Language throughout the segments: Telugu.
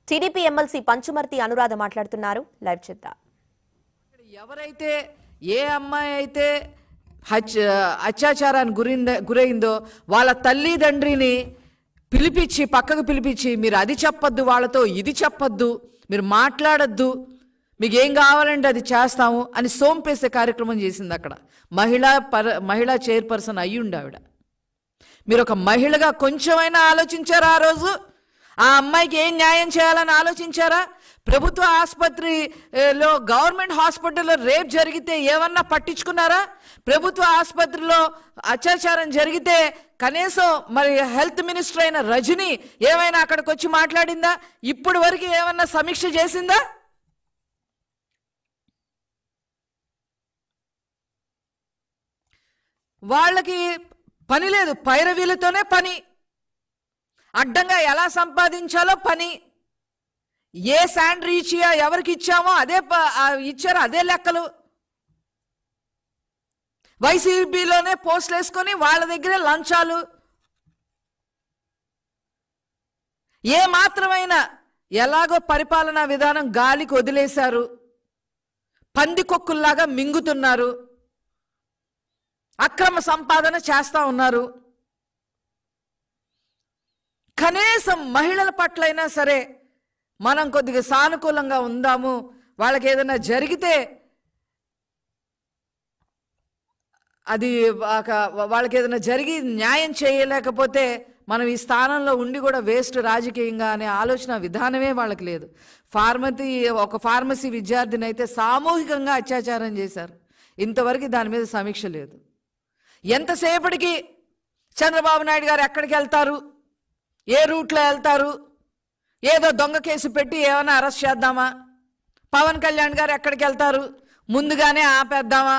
టీడీపీ ఎమ్మెల్సీ పంచుమర్తి అనురాధ మాట్లాడుతున్నారు లైవ్ చూద్దాం ఎవరైతే ఏ అమ్మాయి అయితే హత్య అత్యాచారానికి గురింద గురైందో వాళ్ళ తల్లిదండ్రిని పిలిపించి పక్కకు పిలిపించి మీరు అది చెప్పొద్దు వాళ్ళతో ఇది చెప్పొద్దు మీరు మాట్లాడొద్దు మీకు ఏం కావాలంటే అది చేస్తాము అని సోంపేసే కార్యక్రమం చేసింది అక్కడ మహిళా పర మహిళా చైర్పర్సన్ అయ్యుండి ఆవిడ మీరు ఒక మహిళగా కొంచెమైనా ఆలోచించారా ఆ రోజు ఆ అమ్మాయికి ఏం న్యాయం చేయాలని ఆలోచించారా ప్రభుత్వ ఆసుపత్రిలో గవర్నమెంట్ హాస్పిటల్లో రేప్ జరిగితే ఏమన్నా పట్టించుకున్నారా ప్రభుత్వ ఆసుపత్రిలో అత్యాచారం జరిగితే కనీసం మరి హెల్త్ మినిస్టర్ అయిన రజని ఏమైనా అక్కడికి వచ్చి మాట్లాడిందా ఇప్పటి వరకు ఏమన్నా సమీక్ష చేసిందా వాళ్ళకి పని లేదు పైరవీలతోనే పని అడ్డంగా ఎలా సంపాదించాలో పని ఏ శాండ్ రీచియా ఎవరికి ఇచ్చామో అదే ప- ఆ ఇచ్చారు అదే లెక్కలు వైసీపీలోనే పోస్టులు వేసుకొని వాళ్ళ దగ్గరే లంచాలు ఏ మాత్రమైన ఎలాగో పరిపాలనా విధానం గాలికి వదిలేశారు పందికొక్కుల్లాగా మింగుతున్నారు అక్రమ సంపాదన చేస్తా ఉన్నారు కనీసం మహిళల పట్లైనా సరే మనం కొద్దిగా సానుకూలంగా ఉందాము వాళ్ళకి ఏదైనా జరిగితే అది ఒక- వాళ్ళకి ఏదైనా జరిగి న్యాయం చేయలేకపోతే మనం ఈ స్థానంలో ఉండి కూడా వేస్ట్ రాజకీయంగా అనే ఆలోచన విధానమే వాళ్ళకి లేదు ఫార్మసీ ఒక ఫార్మసీ విద్యార్థిని అయితే సామూహికంగా అత్యాచారం చేశారు ఇంతవరకు దాని మీద సమీక్ష లేదు ఎంతసేపటికి చంద్రబాబు నాయుడు గారు ఎక్కడికి వెళ్తారు ఏ రూట్లో వెళ్తారు ఏదో దొంగ కేసు పెట్టి ఏమైనా అరెస్ట్ చేద్దామా పవన్ కళ్యాణ్ గారు ఎక్కడికి వెళ్తారు ముందుగానే ఆపేద్దామా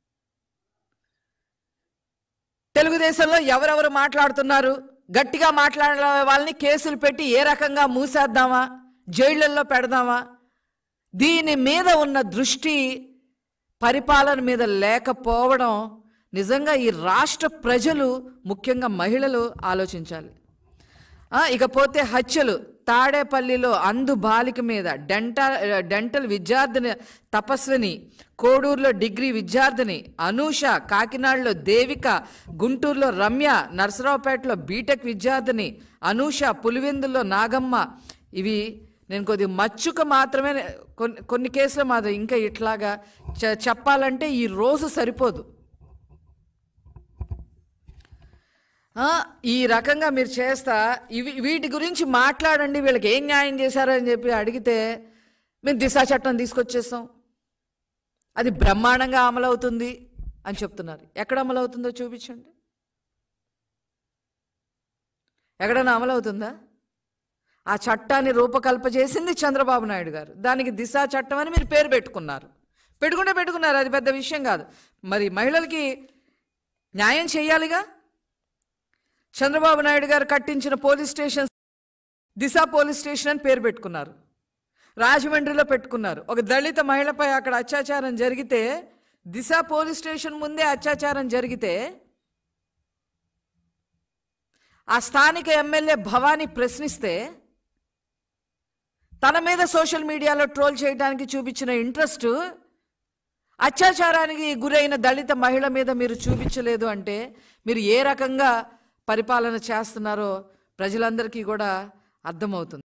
తెలుగుదేశంలో ఎవరెవరు మాట్లాడుతున్నారు గట్టిగా మాట్లాడే వాళ్ళని కేసులు పెట్టి ఏ రకంగా మూసేద్దామా జైళ్ళల్లో పెడదామా దీని మీద ఉన్న దృష్టి పరిపాలన మీద లేకపోవడం నిజంగా ఈ రాష్ట్ర ప్రజలు ముఖ్యంగా మహిళలు ఆలోచించాలి ఆ, ఇకపోతే హత్యలు తాడేపల్లిలో అందు బాలిక మీద డెంటల్ డెంటల్ విద్యార్థిని తపస్విని కోడూరులో డిగ్రీ విద్యార్థిని అనూష కాకినాడలో దేవిక గుంటూరులో రమ్య నర్సరావుపేటలో బీటెక్ విద్యార్థిని అనూష పులివెందుల్లో నాగమ్మ ఇవి నేను కొద్దిగా మచ్చుక మాత్రమే కొన్ని కొన్ని కేసులు మాత్రం ఇంకా ఇట్లాగా చె- చెప్పాలంటే ఈ రోజు సరిపోదు ఆ, ఈ రకంగా మీరు చేస్తా ఇవి వీటి గురించి మాట్లాడండి వీళ్ళకి ఏం న్యాయం చేశారని చెప్పి అడిగితే మేము దిశా చట్టం తీసుకొచ్చేస్తాం అది బ్రహ్మాండంగా అమలవుతుంది అని చెప్తున్నారు ఎక్కడ అమలవుతుందో చూపించండి ఎక్కడైనా అమలవుతుందా ఆ చట్టాన్ని రూపకల్ప చేసింది చంద్రబాబు నాయుడు గారు దానికి దిశా చట్టం అని మీరు పేరు పెట్టుకున్నారు పెట్టుకుంటే పెట్టుకున్నారు అది పెద్ద విషయం కాదు మరి మహిళలకి న్యాయం చేయాలిగా చంద్రబాబు నాయుడు గారు కట్టించిన police station Disha police station అని పేరు పెట్టుకున్నారు రాజమండ్రిలో పెట్టుకున్నారు ఒక దళిత మహిళపై అక్కడ అత్యాచారం జరిగితే దిశ పోలీస్ స్టేషన్ ముందే అత్యాచారం జరిగితే ఆ స్థానిక ఎమ్మెల్యే భవానీ ప్రశ్నిస్తే తన మీద సోషల్ మీడియాలో ట్రోల్ చేయడానికి చూపించిన ఇంట్రెస్ట్ అత్యాచారానికి గురైన దళిత మహిళ మీద మీరు చూపించలేదు అంటే మీరు ఏ రకంగా పరిపాలన చేస్తున్నారో ప్రజలందరికీ కూడా అర్థమవుతుంది